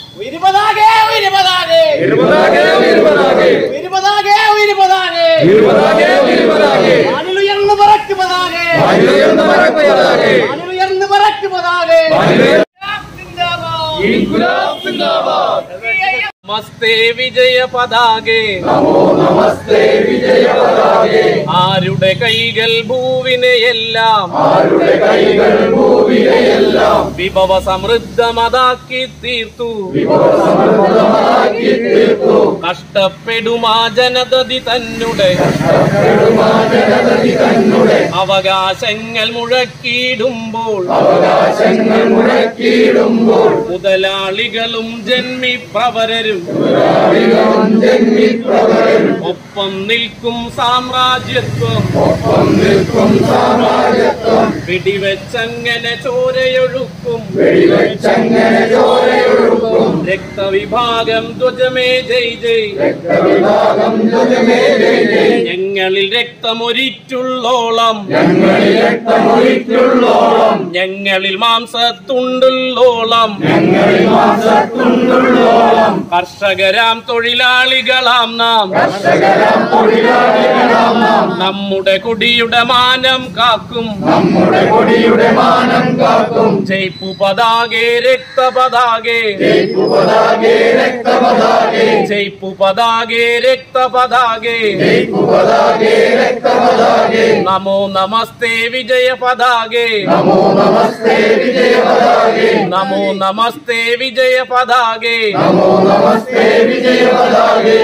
ഇരുപതാകെ ഇരുപതാകെ ഇരുപതാകെ ഇരുപതാകെ ഇരുപതാകെ ഇരുപതാകെ ഇരുപതാകെ ഇരുപതാകെ വാനിലുയർന്ന് പറക്കുപതാകെ വാനിലുയർന്ന് പറക്കുപതാകെ. വാനിലുയർന്ന് പറക്കുപതാകെ വാനിലുയർ- സിന്ദാബാദ്. ഇൻകുലാബ് സിന്ദാബാദ് നമസ്തേ വിജയ പതാകെ നമോ നമസ്തേ വിജയ പതാകെ ആരുടെ കൈകൾ ഭൂവിനെയെല്ലാം ആരുടെ കൈകൾ ഭൂമിയെല്ലാം വിഭവ സമൃദ്ധമതാക്കി തീർത്തു സമൃദ്ധമാക്കി തീർത്തു കഷ്ടപ്പെടുമാ ജനതതി തന്നെ ജനതതി തന്നെ അവകാശങ്ങൾ മുഴക്കിയിടുമ്പോൾ അവകാശങ്ങൾ മുഴക്കിയിടുമ്പോൾ മുതലാളികളും ജന്മിപ്രവരരും അധികം ജന്മിപ്രവരും ഒപ്പം നിൽക്കും സാമ്രാജ്യത്വം ഒപ്പം നിൽക്കും സാമ്രാജ്യത്വം വെടിവെച്ചങ്ങനെ ചോരയൊഴുക്കും വെടിവെച്ചങ്ങനെ ചോരയൊഴുക്കും രക്തവിഭാഗം ധ്വജമേ ജയ് ജയ് രക്തവിഭാഗം ധ്വജമേ ജയ് ജയ് ഞങ്ങളിൽ രക്തമൊരിറ്റുള്ളോളം ഞങ്ങളിൽ രക്തമൊഴിക്കുള്ളോളം ഞങ്ങളിൽ മാംസത്തുണ്ടുള്ളോളം ഞങ്ങളിൽ മാസത്തുണ്ടുള്ളോളം കർഷകരാം തൊഴിലാളികളാം നാം കർഷകരാം തൊഴിലാളികളാം നാം നമ്മുടെ കൊടിയുടെ മാനം കാക്കും നമ്മുടെ കൊടിയുടെ മാനം കാക്കും ജയ്പു പതാകെ രക്തപതാകെ ജയ്പു പതാകെ രക്തപതാകെ ജയ്പു പതാകെ രക്തപതാകെ ജയ്പു പതാകെ രക്തപതാകെ നമോ നമസ്തേ വിജയ പതാകെ നമോ നമസ്തേ വിജയ പതാകെ നമോ നമസ്തേ വിജയ പതാകെ നമോ നമസ്തേ വിജയ പതാകെ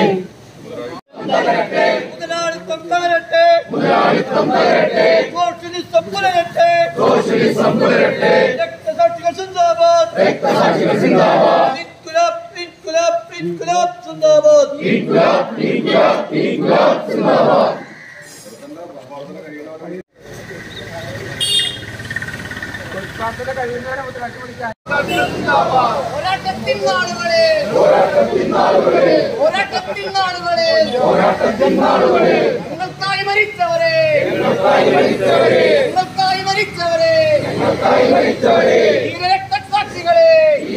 മുതലാളിത്തം തകരട്ടെ മുതലാളിത്തം തകരട്ടെ സോഷ്യലിസം പുലരട്ടെ സോഷ്യലിസം പുലരട്ടെ രക്തസാക്ഷികൾ സിന്ദാബാദ് രക്തസാക്ഷികൾ സിന്ദാബാദ് ഇൻകുലാബ് ഇൻകുലാബ് ഇൻകുലാബ് സിന്ദാബാദ് ഇൻക്ലാബ് ഇൻക്ലാബ് ഇൻക്ലാബ് സിന്ദാബാദ് പോരാട്ടത്തിൻ നാളുകളെ പോരാട്ടത്തിൻ നാളുകളെ നിങ്ങൾക്കായി മരിച്ചവരെ നിങ്ങൾക്കായി മരിച്ചവരെ ധീര രക്തസാക്ഷികളെ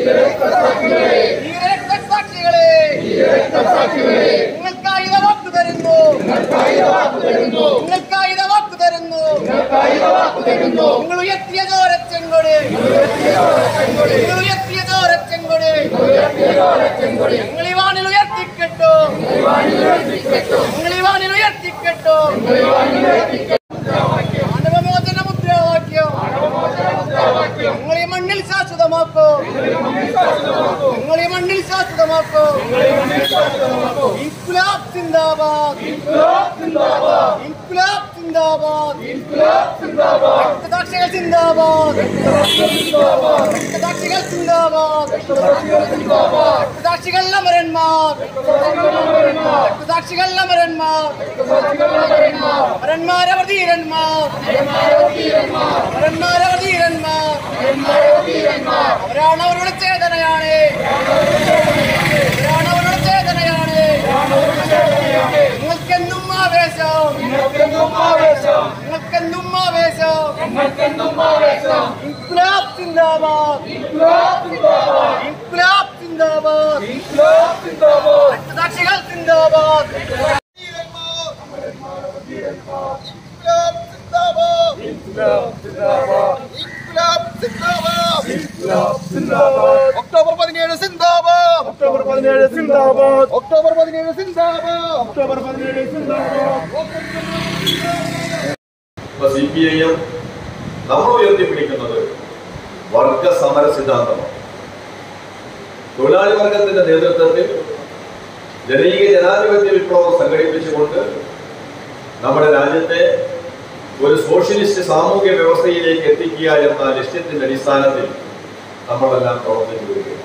ധീര രക്തസാക്ഷികളെ നിങ്ങൾക്കായി ഇതാ വാക്കു തരുന്നു നിങ്ങൾക്കായി ഇതാ വാക്കു തരുന്നു നിങ്ങൾ ഉയർത്തിയ ചോരച്ചെങ്കൊടി നിങ്ങൾ ഉയർത്തിയ ചോരച്ചെങ്കൊടി നിങ്ങൾ ഈ വാനിൽ ഉയർത്തിക്കെട്ടോ നിങ്ങൾ ഈ വാനിൽ ഉയർത്തിക്കെട്ടോ മാനവമോചന മുദ്രാവാക്യം നിങ്ങൾ ഈ മണ്ണിൽ ശാശ്വതമാക്കോ നിങ്ങൾ ഈ മണ്ണിൽ ശാശ്വതമാക്കോ ഇൻകുലാബ് സിന്ദാബാദ് ഇൻകുലാബ് സിന്ദാബാദ് രക്തസാക്ഷികൾ സിന്ദാബാദ് രക്തസാക്ഷികൾ സിന്ദാബാദ് രക്തസാക്ഷികൾ അമരന്മാർ രക്തസാക്ഷികൾ അമരന്മാർ അമരന്മാരവർ ധീരന്മാർ അമരന്മാരവർ ധീരന്മാർ അവരാണ് അവരുടെ ചേതനയാണ് അവരാണ് അവരുടെ ചേതനയാണ് നിങ്ങൾക്കെന്നും ആവേശം നിങ്ങൾക്കെന്നും ആവേശം ഇൻക്ലാബ് സിന്ദാബാദ് ഇൻക്ലാബ് സിന്ദാബാദ് രക്തസാക്ഷികൾ സിന്ദാബാദ് ഒക്ടോബർ പതിനേഴ് സിന്ദാബാദ് ഒക്ടോബർ പതിനേഴ് സിന്ദാബാദ് ഒക്ടോബർ പതിനേഴ് സിന്ദാബാദ് ഒക്ടോബർ പതിനേഴ് സിന്ദാബാദ് സി പി ഐ എം നമ്മൾ ഉയർത്തിപ്പിടിക്കുന്നത് വർഗ സമര സിദ്ധാന്തമാണ് തൊഴിലാളി വർഗത്തിന്റെ നേതൃത്വത്തിൽ ജനകീയ ജനാധിപത്യ വിപ്ലവം സംഘടിപ്പിച്ചുകൊണ്ട് നമ്മുടെ രാജ്യത്തെ ഒരു സോഷ്യലിസ്റ്റ് സാമൂഹ്യ വ്യവസ്ഥയിലേക്ക് എത്തിക്കുക എന്ന ലക്ഷ്യത്തിന്റെ അടിസ്ഥാനത്തിൽ നമ്മളെല്ലാം പ്രവർത്തിച്ചു വരികയാണ്